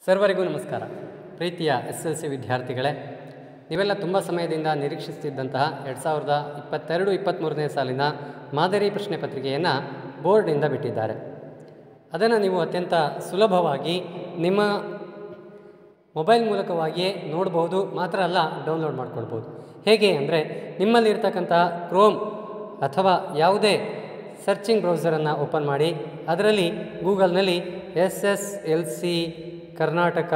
ಸರ್ವರಿಗೂ ನಮಸ್ಕಾರ ಪ್ರೀತಿಯ ಎಸ್ ಎಲ್ ಸಿ ವಿದ್ಯಾರ್ಥಿಗಳೇ ನೀವೆಲ್ಲ ತುಂಬ ಸಮಯದಿಂದ ನಿರೀಕ್ಷಿಸುತ್ತಿದ್ದಂತಹ ಎರಡು ಸಾವಿರದ ಇಪ್ಪತ್ತೆರಡು ಇಪ್ಪತ್ತ್ಮೂರನೇ ಸಾಲಿನ ಮಾದರಿ ಪ್ರಶ್ನೆ ಪತ್ರಿಕೆಯನ್ನು ಬೋರ್ಡ್ನಿಂದ ಬಿಟ್ಟಿದ್ದಾರೆ ಅದನ್ನು ನೀವು ಅತ್ಯಂತ ಸುಲಭವಾಗಿ ನಿಮ್ಮ ಮೊಬೈಲ್ ಮೂಲಕವಾಗಿಯೇ ನೋಡ್ಬೋದು ಮಾತ್ರ ಅಲ್ಲ ಡೌನ್ಲೋಡ್ ಮಾಡ್ಕೊಳ್ಬೋದು ಹೇಗೆ ಅಂದರೆ ನಿಮ್ಮಲ್ಲಿರ್ತಕ್ಕಂಥ ಕ್ರೋಮ್ ಅಥವಾ ಯಾವುದೇ ಸರ್ಚಿಂಗ್ ಬ್ರೌಸರನ್ನು ಓಪನ್ ಮಾಡಿ ಅದರಲ್ಲಿ ಗೂಗಲ್ನಲ್ಲಿ S S L C Karnataka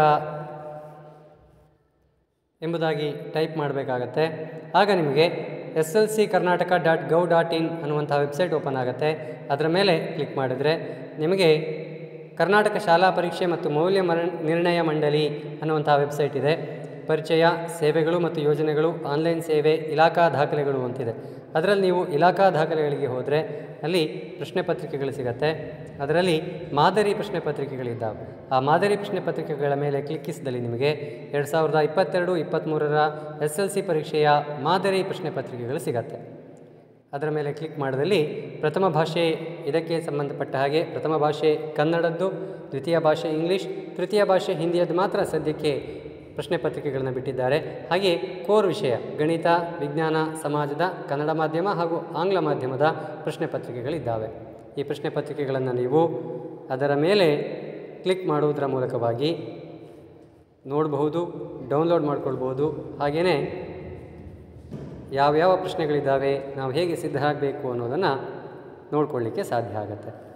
ಎಂಬುದಾಗಿ ಟೈಪ್ ಮಾಡಬೇಕಾಗತ್ತೆ ಆಗ ನಿಮಗೆ S L C Karnataka dot gov dot in ಅನ್ನುವಂಥ ವೆಬ್ಸೈಟ್ ಓಪನ್ ಆಗುತ್ತೆ ಅದರ ಮೇಲೆ ಕ್ಲಿಕ್ ಮಾಡಿದರೆ ನಿಮಗೆ ಕರ್ನಾಟಕ ಶಾಲಾ ಪರೀಕ್ಷೆ ಮತ್ತು ಮೌಲ್ಯ ಮರ ನಿರ್ಣಯ ಮಂಡಳಿ ಅನ್ನುವಂಥ ವೆಬ್ಸೈಟ್ ಇದೆ ಪರಿಚಯ ಸೇವೆಗಳು ಮತ್ತು ಯೋಜನೆಗಳು ಆನ್ಲೈನ್ ಸೇವೆ ಇಲಾಖಾ ದಾಖಲೆಗಳು ಅಂತಿದೆ ಅದರಲ್ಲಿ ನೀವು ಇಲಾಖಾ ದಾಖಲೆಗಳಿಗೆ ಹೋದರೆ ಅಲ್ಲಿ ಪ್ರಶ್ನೆ ಪತ್ರಿಕೆಗಳು ಸಿಗತ್ತೆ ಅದರಲ್ಲಿ ಮಾದರಿ ಪ್ರಶ್ನೆ ಪತ್ರಿಕೆಗಳಿದ್ದಾವೆ ಆ ಮಾದರಿ ಪ್ರಶ್ನೆ ಪತ್ರಿಕೆಗಳ ಮೇಲೆ ಕ್ಲಿಕ್ಕಿಸಿದಲ್ಲಿ ನಿಮಗೆ ಎರಡು ಸಾವಿರದ ಇಪ್ಪತ್ತೆರಡು ಇಪ್ಪತ್ತ್ಮೂರರ ಎಸ್ ಎಲ್ ಸಿ ಪರೀಕ್ಷೆಯ ಮಾದರಿ ಪ್ರಶ್ನೆ ಪತ್ರಿಕೆಗಳು ಸಿಗತ್ತೆ ಅದರ ಮೇಲೆ ಕ್ಲಿಕ್ ಮಾಡಿದಲ್ಲಿ ಪ್ರಥಮ ಭಾಷೆ ಇದಕ್ಕೆ ಸಂಬಂಧಪಟ್ಟ ಹಾಗೆ ಪ್ರಥಮ ಭಾಷೆ ಕನ್ನಡದ್ದು ದ್ವಿತೀಯ ಭಾಷೆ ಇಂಗ್ಲೀಷ್ ತೃತೀಯ ಭಾಷೆ ಹಿಂದಿಯದ್ದು ಮಾತ್ರ ಸದ್ಯಕ್ಕೆ ಪ್ರಶ್ನೆ ಪತ್ರಿಕೆಗಳನ್ನು ಬಿಟ್ಟಿದ್ದಾರೆ ಹಾಗೆ ಕೋರ್ ವಿಷಯ ಗಣಿತ ವಿಜ್ಞಾನ ಸಮಾಜದ ಕನ್ನಡ ಮಾಧ್ಯಮ ಹಾಗೂ ಆಂಗ್ಲ ಮಾಧ್ಯಮದ ಪ್ರಶ್ನೆ ಪತ್ರಿಕೆಗಳಿದ್ದಾವೆ ಈ ಪ್ರಶ್ನೆ ಪತ್ರಿಕೆಗಳನ್ನು ನೀವು ಅದರ ಮೇಲೆ ಕ್ಲಿಕ್ ಮಾಡುವುದರ ಮೂಲಕವಾಗಿ ನೋಡಬಹುದು ಡೌನ್ಲೋಡ್ ಮಾಡ್ಕೊಳ್ಬೋದು ಹಾಗೆಯೇ ಯಾವ್ಯಾವ ಪ್ರಶ್ನೆಗಳಿದ್ದಾವೆ ನಾವು ಹೇಗೆ ಸಿದ್ಧರಾಗಬೇಕು ಅನ್ನೋದನ್ನು ನೋಡ್ಕೊಳ್ಳಿಕ್ಕೆ ಸಾಧ್ಯ ಆಗುತ್ತೆ